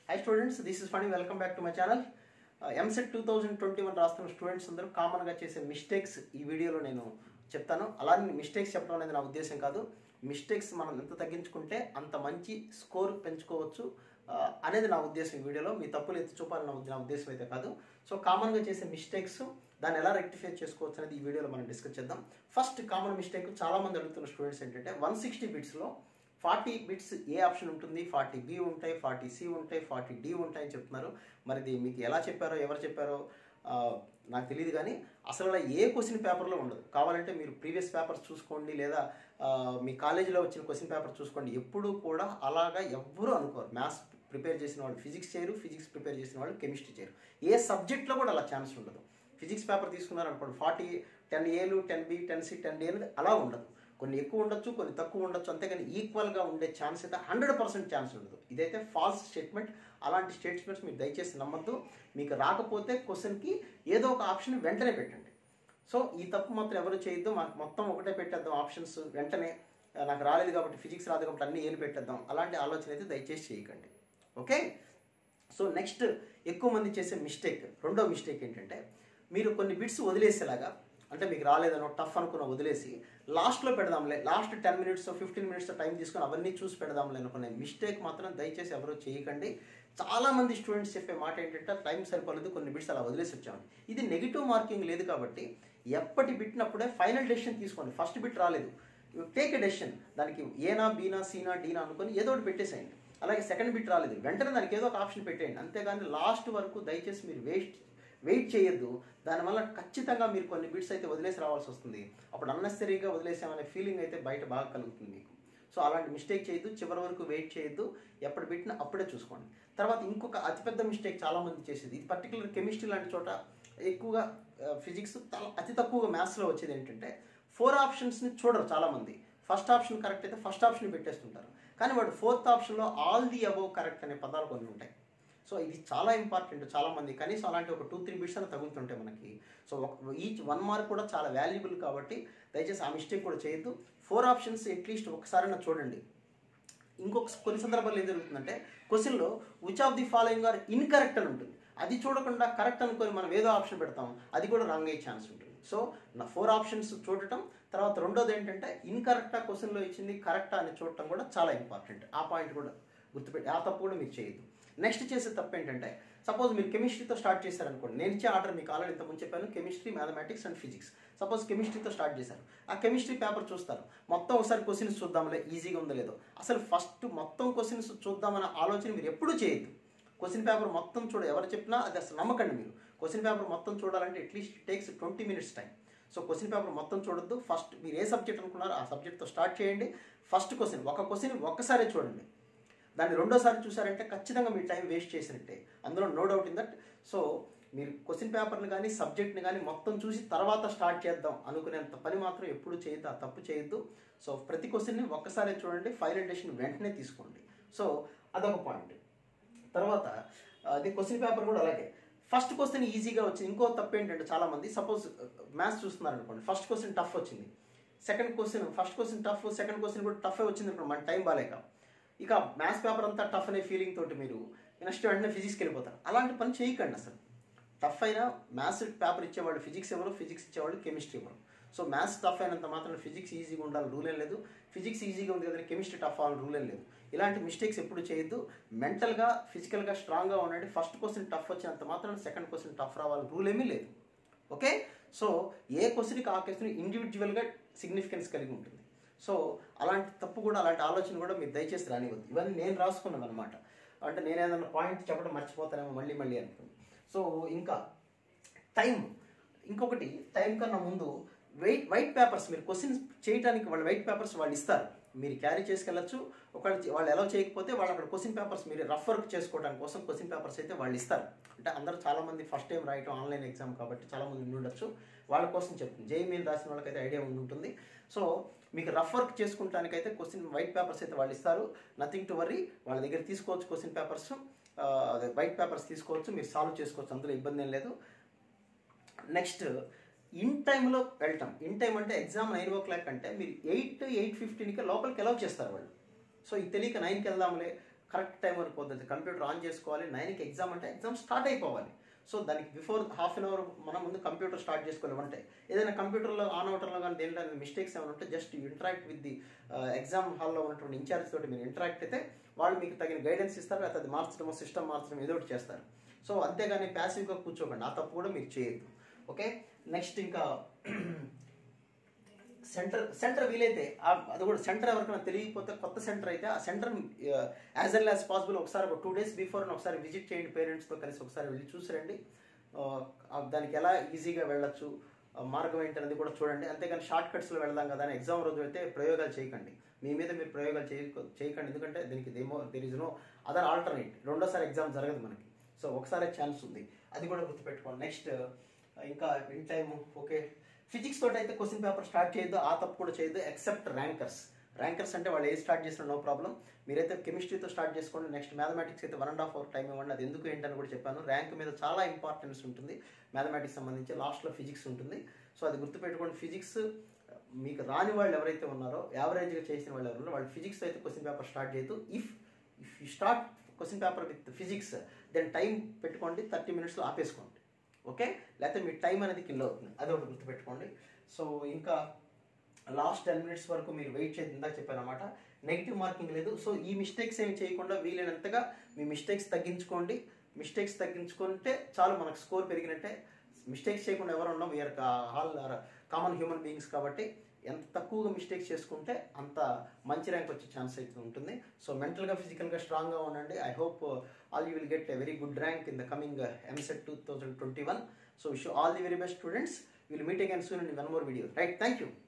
high students this is funny welcome back to my channel EAMCET two thousand twenty one రాస్తున్న students అందరూ కామన్గా చేసే mistakes ఈ వీడియోలో నేను చెప్తాను అలానే మిస్టేక్స్ చెప్పడం అనేది నా ఉద్దేశం కాదు మిస్టేక్స్ మనం ఎంత తగ్గించుకుంటే అంత మంచి స్కోర్ పెంచుకోవచ్చు ఆ, అనేది నా ఉద్దేశం ఈ వీడియోలో మీ తప్పులు ఎత్తి చూపాలని నా ఉద్ద- నా ఉద్దేశం అయితే కాదు సో కామన్గా చేసే మిస్టేక్స్ దాన్ని ఎలా రెక్టిఫై చేసుకోవచ్చు అనేది ఈ వీడియోలో మనం డిస్కస్ చేద్దాం ఫస్ట్ కామన్ మిస్టేక్ చాలా మంది అడుగుతున్న స్టూడెంట్స్ ఏంటంటే వన్ సిక్స్టీ బిట్స్లో ఫార్టీ బిట్స్ ఏ ఆప్షన్ ఉంటుంది ఫార్టీ బి ఉంటాయి ఫార్టీ సి ఉంటాయి ఫార్టీ డి ఉంటాయని చెప్తున్నారు మరి ఇది మీకు ఎలా చెప్పారో ఎవరు చెప్పారో ఆ, నాకు తెలియదు కానీ అసలు అలా ఏ క్వశ్చన్ పేపర్లో ఉండదు కావాలంటే మీరు ప్రీవియస్ పేపర్స్ చూసుకోండి లేదా ఆ, మీ కాలేజీలో వచ్చిన క్వశ్చన్ పేపర్ చూసుకోండి ఎప్పుడూ కూడా అలాగా ఎవ్వరూ అనుకోరు మ్యాథ్స్ ప్రిపేర్ చేసిన వాళ్ళు ఫిజిక్స్ చేయరు ఫిజిక్స్ ప్రిపేర్ చేసిన వాళ్ళు కెమిస్ట్రీ చేయరు ఏ సబ్జెక్ట్లో కూడా అలా ఛాన్స్ ఉండదు ఫిజిక్స్ పేపర్ తీసుకున్నారు అనుకోండి ఫార్టీ టెన్ ఏలు ten B ten C ten D అనేది అలా ఉండదు కొన్ని ఎక్కువ ఉండొచ్చు కొన్ని తక్కువ ఉండొచ్చు అంతేగాని ఈక్వల్గా ఉండే ఛాన్స్ అయితే హండ్రెడ్ పర్సెంట్ ఛాన్స్ ఉండదు ఇదైతే ఫాల్స్ స్టేట్మెంట్ అలాంటి స్టేట్మెంట్స్ మీరు దయచేసి నమ్మద్దు మీకు రాకపోతే క్వశ్చన్కి ఏదో ఒక ఆప్షన్ వెంటనే పెట్టండి సో ఈ తప్పు మాత్రం ఎవరు చేయొద్దు మాకు మొత్తం ఒకటే పెట్టేద్దాం ఆప్షన్స్ వెంటనే ఆ, నాకు రాలేదు కాబట్టి ఫిజిక్స్ రాదు కాబట్టి అన్ని ఏలు పెట్టేద్దాం అలాంటి ఆలోచన అయితే దయచేసి చేయకండి ఓకే సో నెక్స్ట్ ఎక్కువ మంది చేసే మిస్టేక్ రెండో మిస్టేక్ ఏంటంటే మీరు కొన్ని బిట్స్ వదిలేసేలాగా అంటే మీకు రాలేదనో టఫ్ అనుకున్న వదిలేసి లాస్ట్లో పెడదాంలే last ten minutes fifteen minutes time తీసుకొని అవన్నీ చూసి పెడదాంలే అనుకునే మిస్టేక్ మాత్రం దయచేసి ఎవరు చేయకండి చాలా మంది స్టూడెంట్స్ చెప్పే మాట ఏంటంటే టైం సరిపోలేదు కొన్ని బిట్స్ అలా వదిలేసి వచ్చామని ఇది నెగిటివ్ మార్కింగ్ లేదు కాబట్టి ఎప్పటి బిట్నప్పుడే ఫైనల్ డెసిషన్ తీసుకోండి ఫస్ట్ బిట్ రాలేదు టేక్ ఎ డెసిషన్ దానికి ఏనా బీనా సీనా డీనా అనుకొని ఏదో ఒకటి పెట్టేసేయండి అలాగే సెకండ్ బిట్ రాలేదు వెంటనే దానికి ఏదో ఒక ఆప్షన్ పెట్టేయండి అంతేగాని లాస్ట్ వరకు దయచేసి మీరు వేస్ట్ వెయిట్ చేయొద్దు దానివల్ల ఖచ్చితంగా మీరు కొన్ని బిట్స్ అయితే వదిలేసి రావాల్సి వస్తుంది అప్పుడు అన్నెసరీగా వదిలేసామనే ఫీలింగ్ అయితే బయట బాగా కలుగుతుంది మీకు సో అలాంటి మిస్టేక్ చేయొద్దు చివరి వరకు వెయిట్ చేయొద్దు ఎప్పుడు పెట్టినా అప్పుడే చూసుకోండి తర్వాత ఇంకొక అతిపెద్ద మిస్టేక్ చాలామంది చేసేది ఇది పర్టికులర్ కెమిస్ట్రీ లాంటి చోట ఎక్కువగా ఫిజిక్స్ అతి తక్కువగా మ్యాథ్స్లో వచ్చేది ఏంటంటే ఫోర్ ఆప్షన్స్ని చూడరు చాలామంది ఫస్ట్ ఆప్షన్ కరెక్ట్ అయితే ఫస్ట్ ఆప్షన్ పెట్టేస్తుంటారు కానీ వాడు ఫోర్త్ ఆప్షన్లో ఆల్ ది అబౌవ్ కరెక్ట్ అనే పదాలు కొన్ని ఉంటాయి సో ఇది చాలా ఇంపార్టెంట్ చాలా మంది కనీసం అలాంటి ఒక టూ త్రీ బిట్స్ అని తగులుతుంటాయి మనకి సో ఈచ్ వన్ మార్క్ కూడా చాలా వాల్యుబుల్ కాబట్టి దయచేసి ఆ మిస్టేక్ కూడా చేయొద్దు ఫోర్ ఆప్షన్స్ అట్లీస్ట్ ఒకసారైనా చూడండి ఇంకొక కొన్ని సందర్భాల్లో ఏం జరుగుతుందంటే క్వశ్చన్లో which of the following are incorrect అని ఉంటుంది అది చూడకుండా కరెక్ట్ అనుకొని మనం ఏదో ఆప్షన్ పెడతాం అది కూడా రాంగ్ అయ్యే ఛాన్స్ ఉంటుంది సో నా ఫోర్ ఆప్షన్స్ చూడటం తర్వాత రెండోది ఏంటంటే ఇన్కరెక్టా క్వశ్చన్లో ఇచ్చింది కరెక్టా అని చూడటం కూడా చాలా ఇంపార్టెంట్ ఆ పాయింట్ కూడా గుర్తుపెట్టి ఆ తప్పు కూడా మీరు చేయొద్దు నెక్స్ట్ చేసే తప్పు ఏంటంటే సపోజ్ మీరు కెమిస్ట్రీతో స్టార్ట్ చేశారనుకోండి నేను ఇచ్చే ఆర్డర్ మీకు ఆల్రెడీ ఇంతకుముందు చెప్పాను chemistry mathematics and physics suppose కెమిస్ట్రీతో స్టార్ట్ చేశారు ఆ కెమిస్ట్రీ పేపర్ చూస్తారు మొత్తం ఒకసారి క్వశ్చన్స్ చూద్దాంలే ఈజీగా ఉందో లేదో అసలు ఫస్ట్ మొత్తం క్వశ్చన్స్ చూద్దామన్న ఆలోచన మీరు ఎప్పుడూ చేయొద్దు క్వశ్చన్ పేపర్ మొత్తం చూడ ఎవరు చెప్పినా అది అసలు నమ్మకండి మీరు క్వశ్చన్ పేపర్ మొత్తం చూడాలంటే at least takes twenty minutes time so question paper మొత్తం చూడొద్దు ఫస్ట్ మీరు ఏ సబ్జెక్ట్ అనుకున్నారో ఆ సబ్జెక్ట్తో స్టార్ట్ చేయండి ఫస్ట్ క్వశ్చన్ ఒక క్వశ్చన్ ఒక్కసారే చూడండి దాన్ని రెండోసారి చూసారంటే ఖచ్చితంగా మీ టైం వేస్ట్ చేసినట్టే అందులో no doubt in that so మీరు క్వశ్చన్ పేపర్ని కానీ సబ్జెక్ట్ని కానీ మొత్తం చూసి తర్వాత స్టార్ట్ చేద్దాం అనుకునేంత పని మాత్రం ఎప్పుడు చేయొద్దు ఆ తప్పు చేయొద్దు సో ప్రతి క్వశ్చన్ని ఒక్కసారి చూడండి ఫైనల్ డెసిషన్ వెంటనే తీసుకోండి సో అదొక పాయింట్ తర్వాత అది క్వశ్చన్ పేపర్ కూడా అలాగే ఫస్ట్ క్వశ్చన్ ఈజీగా వచ్చింది ఇంకో తప్పు ఏంటంటే చాలామంది సపోజ్ మ్యాథ్స్ చూస్తున్నారు అనుకోండి ఫస్ట్ క్వశ్చన్ టఫ్ వచ్చింది second question first question tough second question కూడా టఫ్ వచ్చింది అనుకోండి మన టైం బాగాలేక ఇక మ్యాథ్స్ పేపర్ అంతా టఫ్ అనే ఫీలింగ్ తోటి మీరు నెక్స్ట్ వెంటనే ఫిజిక్స్కి వెళ్ళిపోతారు అలాంటి పని చేయకండి అసలు టఫ్ అయినా మ్యాథ్స్ పేపర్ ఇచ్చేవాళ్ళు ఫిజిక్స్ ఇవ్వరు ఫిజిక్స్ ఇచ్చేవాళ్ళు కెమిస్ట్రీ ఇవ్వరు సో మ్యాథ్స్ టఫ్ అయినంత మాత్రం ఫిజిక్స్ ఈజీగా ఉండాలి రూల్ ఏం లేదు ఫిజిక్స్ ఈజీగా ఉంది కదా కెమిస్ట్రీ టఫ్ అవ్వాలి రూల్ ఏం లేదు ఇలాంటి మిస్టేక్స్ ఎప్పుడు చేయొద్దు మెంటల్గా ఫిజికల్గా స్ట్రాంగ్గా ఉండండి ఫస్ట్ క్వశ్చన్ టఫ్ వచ్చినంత మాత్రం సెకండ్ క్వశ్చన్ టఫ్ రావాలి రూల్ ఏమీ లేదు ఓకే సో ఏ క్వశ్చన్కి ఆ క్వశ్చన్ ఇండివిజువల్గా సిగ్నిఫికెన్స్ కలిగి ఉంటుంది సో అలాంటి తప్పు కూడా అలాంటి ఆలోచన కూడా మీరు దయచేసి రానివ్వద్దు ఇవన్నీ నేను రాసుకున్నాను అనమాట అంటే నేను ఏదైనా పాయింట్ చెప్పడం మర్చిపోతానేమో మళ్ళీ మళ్ళీ అనుకుని సో ఇంకా టైం ఇంకొకటి టైం కన్నా ముందు వెయిట్ వైట్ పేపర్స్ మీరు క్వశ్చన్స్ చేయడానికి వాళ్ళ వైట్ పేపర్స్ వాళ్ళు ఇస్తారు మీరు క్యారీ చేసుకెళ్ళచ్చు ఒకవేళ వాళ్ళు ఎలా చేయకపోతే వాళ్ళు అక్కడ క్వశ్చన్ పేపర్స్ మీరు రఫ్ వర్క్ చేసుకోవడానికి కోసం క్వశ్చన్ పేపర్స్ అయితే వాళ్ళు ఇస్తారు అంటే అందరూ చాలామంది ఫస్ట్ టైం రాయటం ఆన్లైన్ ఎగ్జామ్ కాబట్టి చాలామంది ఉండి ఉండొచ్చు వాళ్ళ కోసం చెప్తుంది జేఈ మెయిన్ రాసిన వాళ్ళకైతే ఐడియా ఉండి ఉంటుంది సో మీకు రఫ్ వర్క్ చేసుకుంటానికైతే క్వశ్చన్ వైట్ పేపర్స్ అయితే వాళ్ళు ఇస్తారు నథింగ్ టు వర్రీ వాళ్ళ దగ్గర తీసుకోవచ్చు క్వశ్చన్ పేపర్స్ వైట్ పేపర్స్ తీసుకోవచ్చు మీరు సాల్వ్ చేసుకోవచ్చు అందులో ఇబ్బంది ఏం లేదు నెక్స్ట్ ఇన్ టైంలో వెళ్ళటం ఇన్ టైం అంటే ఎగ్జామ్ నైన్ ఓ క్లాక్ అంటే మీరు ఎయిట్ ఎయిట్ ఫిఫ్టీన్కి లోపలికి అలౌ చేస్తారు వాళ్ళు సో ఇది తెలియక నైన్కి వెళ్దాంలే కరెక్ట్ టైం వరకు పోతుంది కంప్యూటర్ ఆన్ చేసుకోవాలి నైన్కి ఎగ్జామ్ అంటే ఎగ్జామ్ స్టార్ట్ అయిపోవాలి సో దానికి బిఫోర్ హాఫ్ అన్ అవర్ మనం ముందు కంప్యూటర్ స్టార్ట్ చేసుకోలేమంటే ఏదైనా కంప్యూటర్లో ఆన్ అవటంలో కానీ దేంట్లో మిస్టేక్స్ ఏమైనా ఉంటే just interact with the exam హాల్లో ఉన్నటువంటి ఇన్ఛార్జ్ తోటి మీరు ఇంటరాక్ట్ అయితే వాళ్ళు మీకు తగిన గైడెన్స్ ఇస్తారు లేకపోతే అది మార్చడమో సిస్టమ్ మార్చడం ఏదో ఒకటి చేస్తారు సో అంతేగాని ప్యాసివ్గా కూర్చోకండి ఆ తప్పు కూడా మీరు చేయొద్దు ఓకే నెక్స్ట్ ఇంకా సెంటర్ సెంటర్ వీలైతే ఆ- అది కూడా సెంటర్ ఎవరికైనా తెలియకపోతే కొత్త సెంటర్ అయితే ఆ centre as early as possible ఒకసారి ఒక టూ డేస్ బిఫోర్ ఒకసారి విజిట్ చేయండి పేరెంట్స్తో కలిసి ఒకసారి వెళ్ళి చూసిరండి ఆ, ఆ, దానికి ఎలా ఈజీగా వెళ్ళొచ్చు ఆ, మార్గం ఏంటనేది కూడా చూడండి అంతేగాని షార్ట్ కట్స్లో వెళ్దాం కదా అని ఎగ్జామ్ రోజు అయితే ప్రయోగాలు చేయకండి మీ మీద మీరు ప్రయోగాలు చేయ చేయకండి ఎందుకంటే దీనికి దేమో there is no other alternate రెండోసారి ఎగ్జామ్ జరగదు మనకి సో ఒకసారి ఛాన్స్ ఉంది అది కూడా గుర్తుపెట్టుకోండి నెక్స్ట్ ఇంకా ఇన్ టైం ఓకే ఫిజిక్స్ తోటి అయితే క్వశ్చన్ పేపర్ స్టార్ట్ చేయొద్దు ఆ తప్పు కూడా చేయొద్దు ఎక్సెప్ట్ ర్యాంకర్స్ ర్యాంకర్స్ అంటే వాళ్ళు ఏ స్టార్ట్ చేసినా నో ప్రాబ్లం మీరైతే కెమిస్ట్రీతో స్టార్ట్ చేసుకోండి నెక్స్ట్ మ్యాథమెటిక్స్ అయితే one and half hour time ఇవ్వండి అది ఎందుకు ఏంటని కూడా చెప్పాను ర్యాంక్ మీద చాలా ఇంపార్టెన్స్ ఉంటుంది మ్యాథమెటిక్స్ సంబంధించి లాస్ట్లో ఫిజిక్స్ ఉంటుంది సో అది గుర్తుపెట్టుకోండి ఫిజిక్స్ మీకు రాని వాళ్ళు ఎవరైతే ఉన్నారో యావరేజ్గా చేసిన వాళ్ళు ఎవరు ఉన్నారో వాళ్ళు ఫిజిక్స్ అయితే క్వశ్చన్ పేపర్ స్టార్ట్ చేయొద్దు if if you start question paper with physics then time పెట్టుకోండి థర్టీ మినిట్స్లో ఆపేసుకోండి ఓకే లేకపోతే మీ టైం అనేది కిల్ అవుతుంది అది ఒకటి గుర్తుపెట్టుకోండి సో ఇంకా లాస్ట్ టెన్ మినిట్స్ వరకు మీరు వెయిట్ చేసి ఇందాక చెప్పాను అనమాట నెగిటివ్ మార్కింగ్ లేదు సో ఈ మిస్టేక్స్ ఏమి చేయకుండా వీలైనంతగా మీ మిస్టేక్స్ తగ్గించుకోండి మిస్టేక్స్ తగ్గించుకుంటే చాలు మనకు స్కోర్ పెరిగినట్టే మిస్టేక్స్ చేయకుండా ఎవరు ఉన్నాం we are all common human beings కాబట్టి ఎంత తక్కువగా మిస్టేక్స్ చేసుకుంటే అంత మంచి ర్యాంక్ వచ్చే ఛాన్స్ అయితే ఉంటుంది సో మెంటల్గా ఫిజికల్గా స్ట్రాంగ్గా ఉండండి I hope all you will get a very good rank in the coming EAMCET two thousand twenty one so wish all the very best students will meet again soon in one more video right thank you